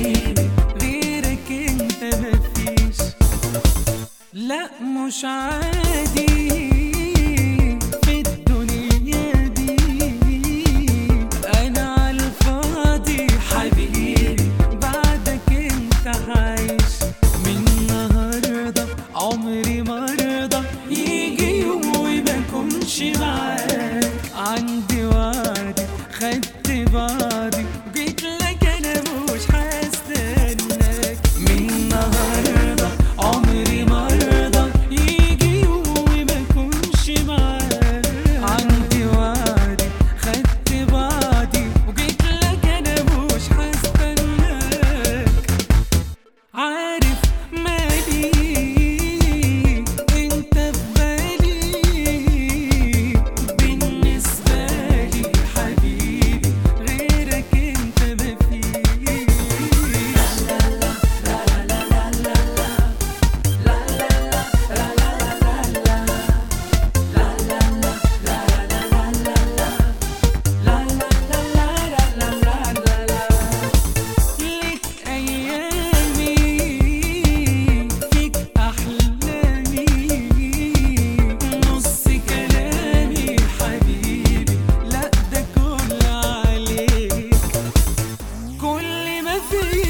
حبيبي غيرك انت مفيش لا مش عادي في الدنيا دي انا على الفاضي حبيبي بعدك انت عايش من النهارده عمري ما ارضى يجي يوم وما اكونش معاك عندي وعدي خدت بعضي جيت لك انا مش هستناك من النهارده عمري ما ارضى يجي يوم وما اكونش معاك عندي وعدي خدت بعضي وجيت لك انا مش هستناك عارف مالي انت في بالي بالنسبة لي حبيبي غيرك انت مفيش ليك أيامي فيك أحلامي نص كلامي حبيبي لا ده كل عليك كل ما في